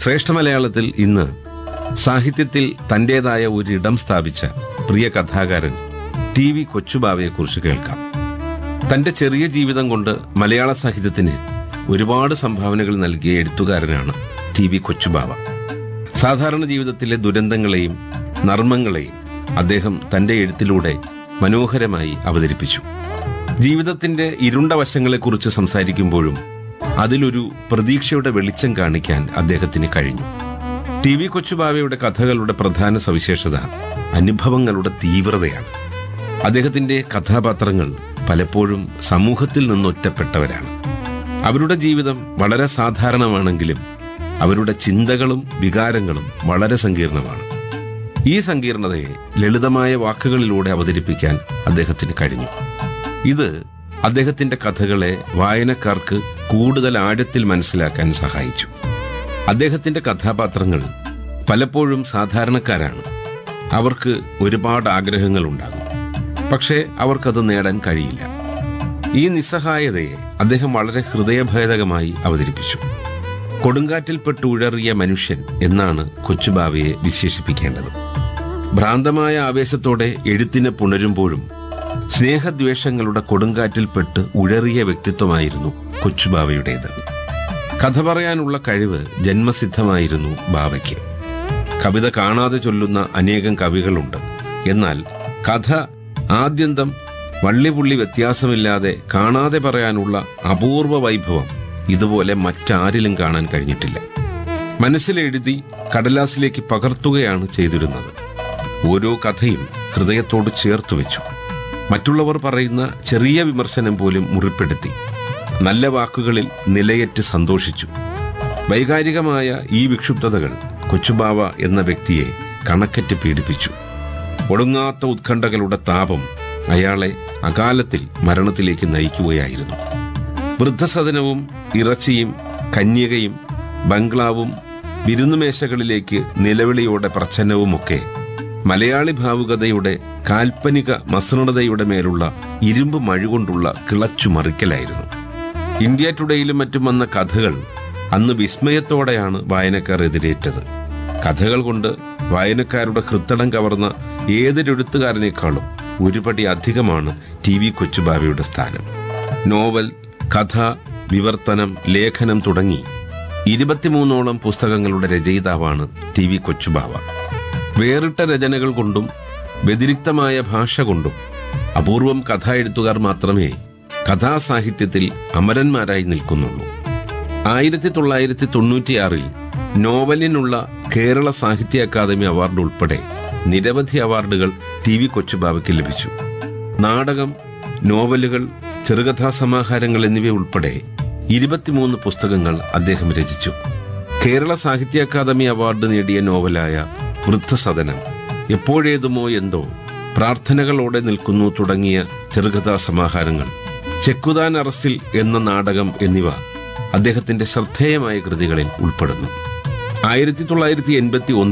ശ്രേഷ്ഠ മലയാളത്തിൽ ഇന്ന് സാഹിത്യത്തിൽ തന്റേതായ ഒരിടം സ്ഥാപിച്ച പ്രിയ കഥാകാരൻ ടി വി കൊച്ചുബാവയെക്കുറിച്ച് കേൾക്കാം തന്റെ ചെറിയ ജീവിതം കൊണ്ട് മലയാള സാഹിത്യത്തിന് ഒരുപാട് സംഭാവനകൾ നൽകിയ എഴുത്തുകാരനാണ് ടി വി കൊച്ചുബാവ സാധാരണ ജീവിതത്തിലെ ദുരന്തങ്ങളെയും നർമ്മങ്ങളെയും അദ്ദേഹം തന്റെ എഴുത്തിലൂടെ മനോഹരമായി അവതരിപ്പിച്ചു ജീവിതത്തിന്റെ ഇരുണ്ട വശങ്ങളെക്കുറിച്ച് സംസാരിക്കുമ്പോഴും അതിലൊരു പ്രതീക്ഷയുടെ വെളിച്ചം കാണിക്കാൻ അദ്ദേഹത്തിന് കഴിഞ്ഞു ടി വി കൊച്ചുബാവയുടെ കഥകളുടെ പ്രധാന സവിശേഷത അനുഭവങ്ങളുടെ തീവ്രതയാണ് അദ്ദേഹത്തിന്റെ കഥാപാത്രങ്ങൾ പലപ്പോഴും സമൂഹത്തിൽ നിന്നൊറ്റപ്പെട്ടവരാണ് അവരുടെ ജീവിതം വളരെ സാധാരണമാണെങ്കിലും അവരുടെ ചിന്തകളും വികാരങ്ങളും വളരെ സങ്കീർണമാണ് ഈ സങ്കീർണതയെ ലളിതമായ വാക്കുകളിലൂടെ അവതരിപ്പിക്കാൻ അദ്ദേഹത്തിന് കഴിഞ്ഞു ഇത് അദ്ദേഹത്തിന്റെ കഥകളെ വായനക്കാർക്ക് കൂടുതൽ ആഴത്തിൽ മനസ്സിലാക്കാൻ സഹായിച്ചു അദ്ദേഹത്തിന്റെ കഥാപാത്രങ്ങൾ പലപ്പോഴും സാധാരണക്കാരാണ് അവർക്ക് ഒരുപാട് ആഗ്രഹങ്ങൾ ഉണ്ടാകും പക്ഷേ അവർക്കത് നേടാൻ കഴിയില്ല ഈ നിസ്സഹായതയെ അദ്ദേഹം വളരെ ഹൃദയഭേദകമായി അവതരിപ്പിച്ചു കൊടുങ്കാറ്റിൽപ്പെട്ട് ഉഴറിയ മനുഷ്യൻ എന്നാണ് കൊച്ചുബാവയെ വിശേഷിപ്പിക്കേണ്ടത് ഭ്രാന്തമായ ആവേശത്തോടെ എഴുത്തിനെ പുണരുമ്പോഴും സ്നേഹദ്വേഷങ്ങളുടെ കൊടുങ്കാറ്റിൽപ്പെട്ട് ഉഴറിയ വ്യക്തിത്വമായിരുന്നു കൊച്ചുബാവയുടേത് കഥ പറയാനുള്ള കഴിവ് ജന്മസിദ്ധമായിരുന്നു ബാവയ്ക്ക് കവിത കാണാതെ ചൊല്ലുന്ന അനേകം കവികളുണ്ട് എന്നാൽ കഥ ആദ്യന്തം വള്ളിപുള്ളി വ്യത്യാസമില്ലാതെ കാണാതെ പറയാനുള്ള അപൂർവ വൈഭവം ഇതുപോലെ മറ്റാരിലും കാണാൻ കഴിഞ്ഞിട്ടില്ല മനസ്സിലെഴുതി കടലാസിലേക്ക് പകർത്തുകയാണ് ചെയ്തിരുന്നത് ഓരോ കഥയും ഹൃദയത്തോട് ചേർത്ത് വെച്ചു മറ്റുള്ളവർ പറയുന്ന ചെറിയ വിമർശനം പോലും മുറിപ്പെടുത്തി നല്ല വാക്കുകളിൽ നിലയറ്റ് സന്തോഷിച്ചു വൈകാരികമായ ഈ വിക്ഷുബ്ധതകൾ കൊച്ചുബാവ എന്ന വ്യക്തിയെ കണക്കറ്റ് പീഡിപ്പിച്ചു ഒടുങ്ങാത്ത ഉത്കണ്ഠകളുടെ താപം അയാളെ അകാലത്തിൽ മരണത്തിലേക്ക് നയിക്കുകയായിരുന്നു വൃദ്ധസദനവും ഇറച്ചിയും കന്യകയും ബംഗ്ലാവും വിരുന്നുമേശകളിലേക്ക് നിലവിളിയോടെ പ്രച്ഛന്നവുമൊക്കെ മലയാളി ഭാവുകതയുടെ കാൽപ്പനിക മസൃണതയുടെ മേലുള്ള ഇരുമ്പ് മഴുകൊണ്ടുള്ള കിളച്ചുമറിക്കലായിരുന്നു ഇന്ത്യ ടുഡേയിലും മറ്റും വന്ന കഥകൾ അന്ന് വിസ്മയത്തോടെയാണ് വായനക്കാർ എതിരേറ്റത് കഥകൾ കൊണ്ട് വായനക്കാരുടെ ഹൃത്തടം കവർന്ന ഏതൊരെഴുത്തുകാരനേക്കാളും ഒരുപടി അധികമാണ് ടി വി കൊച്ചുബാവയുടെ സ്ഥാനം നോവൽ കഥ വിവർത്തനം ലേഖനം തുടങ്ങി ഇരുപത്തിമൂന്നോളം പുസ്തകങ്ങളുടെ രചയിതാവാണ് ടി വി കൊച്ചുബാവ വേറിട്ട രചനകൾ കൊണ്ടും വ്യതിരിക്തമായ ഭാഷ കൊണ്ടും അപൂർവം കഥ എഴുത്തുകാർ മാത്രമേ കഥാസാഹിത്യത്തിൽ അമരന്മാരായി നിൽക്കുന്നുള്ളൂ ആയിരത്തി തൊള്ളായിരത്തി തൊണ്ണൂറ്റിയാറിൽ നോവലിനുള്ള കേരള സാഹിത്യ അക്കാദമി അവാർഡ് ഉൾപ്പെടെ നിരവധി അവാർഡുകൾ ടി വി കൊച്ചുബാവയ്ക്ക് ലഭിച്ചു നാടകം നോവലുകൾ ചെറുകഥാ സമാഹാരങ്ങൾ എന്നിവ ഉൾപ്പെടെ ഇരുപത്തിമൂന്ന് പുസ്തകങ്ങൾ അദ്ദേഹം രചിച്ചു കേരള സാഹിത്യ അക്കാദമി അവാർഡ് നേടിയ നോവലായ വൃദ്ധസദനം എപ്പോഴേതുമോ എന്തോ പ്രാർത്ഥനകളോടെ നിൽക്കുന്നു തുടങ്ങിയ ചെറുകഥാ സമാഹാരങ്ങൾ ചെക്കുതാൻ അറസ്റ്റിൽ എന്ന നാടകം എന്നിവ അദ്ദേഹത്തിന്റെ ശ്രദ്ധേയമായ കൃതികളിൽ ഉൾപ്പെടുന്നു ആയിരത്തി തൊള്ളായിരത്തി എൺപത്തി